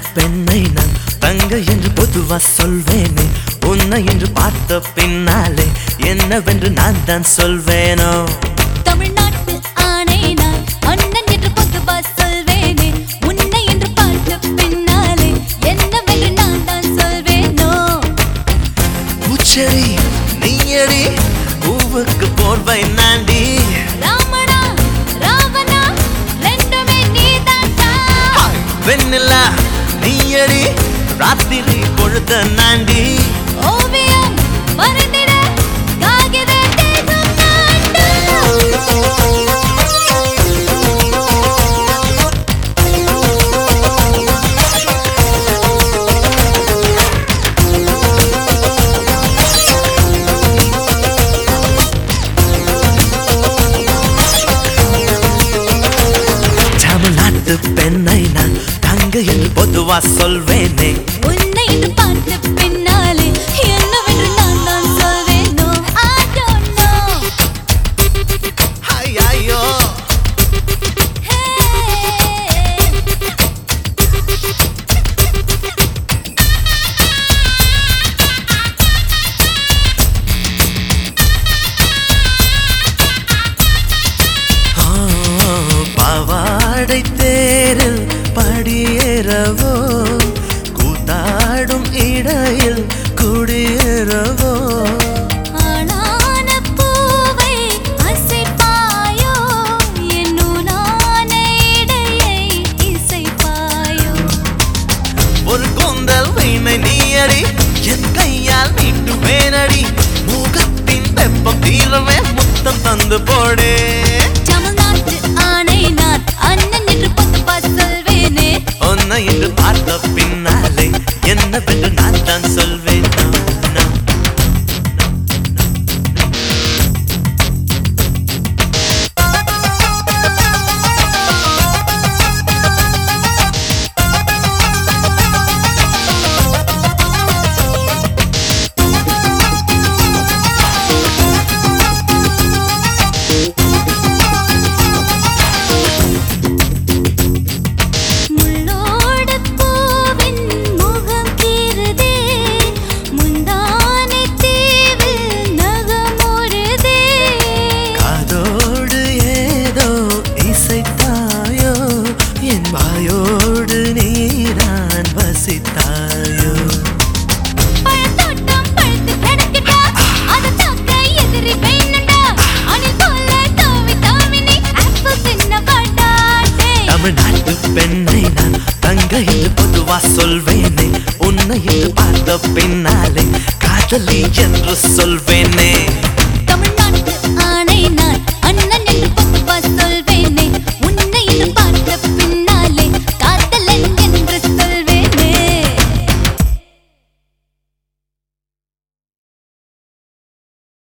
பெண்ணை நான் தங்க என்று பொதுவா சொல்வேனே உன்னை என்று பார்த்த பின்னாலே என்னவென்று நான் தான் சொல்வேனோ தமிழ்நாட்டு ஆணை நான் அண்ணன் என்று பொதுவா சொல்வேனே உன்னை என்று பார்த்த பின்னாலே என்னவென்று நான் தான் சொல்வேனோ பூச்செடி நீயடி பூவுக்கு போர்வை நாண்டி ராமனா ராவணா ரெண்டுமே நீதான்டா வெண்ணிலா நீயடி ராத்திரி பொழுத நாண்டி ஓவியம் வரைந்திட காகித தேசம் நான்டா தமிழ்நாட்டு பெண்ணை நான் தங்க என்று பொதுவா சொல்வேனே உன்னை என்று பார்த்த பின்னாலே என்னவென்று நான் தான் சொல்வேனோ I don't know ஐயோ Hey ஆ, பாவாடை தேரில் படியேறவோ கூத்தாடும் இடையில் குடியேறவோ ஆளான பூவை அசைப்பாயோ என் நூலான இடையை இசைப்பாயோ ஒரு கூந்தல் வீணை நீயடி என் கையால் மீட்டு வேனடி முகத்தின் வெப்பம் தீரவே முத்தம் தந்து போடே தமிழ்நாட்டு ஆணை நான் அண்ணன் என்று பொதுவா சொல்வேனே உன்னை என்று பார்த்த பின்னாலே என்னவென்று நான் தான் சொல்வேன் நான், நான். முள்ளோடு பூவின் முகம் கீறுதே முந்தானை தீவில் நகமுறுதே காதோடு ஏதோ இசைத்தாயோ என் வாயோடு நீதான் வசித்தாயோ பழத்தோட்டம் பழுத்து கிடக்குடா அது தாக்க எதிரி வேணுண்டா அணில் போல தாவி தாவி நீ ஆப்பிள் தின்ன வாடாடே தமிழ்நாட்டு பெண்ணை நான் தங்க என்று பொதுவா சொல்வேனே உன்னை என்று பார்த்த பின்னாலே காதலி என்று சொல்வேனே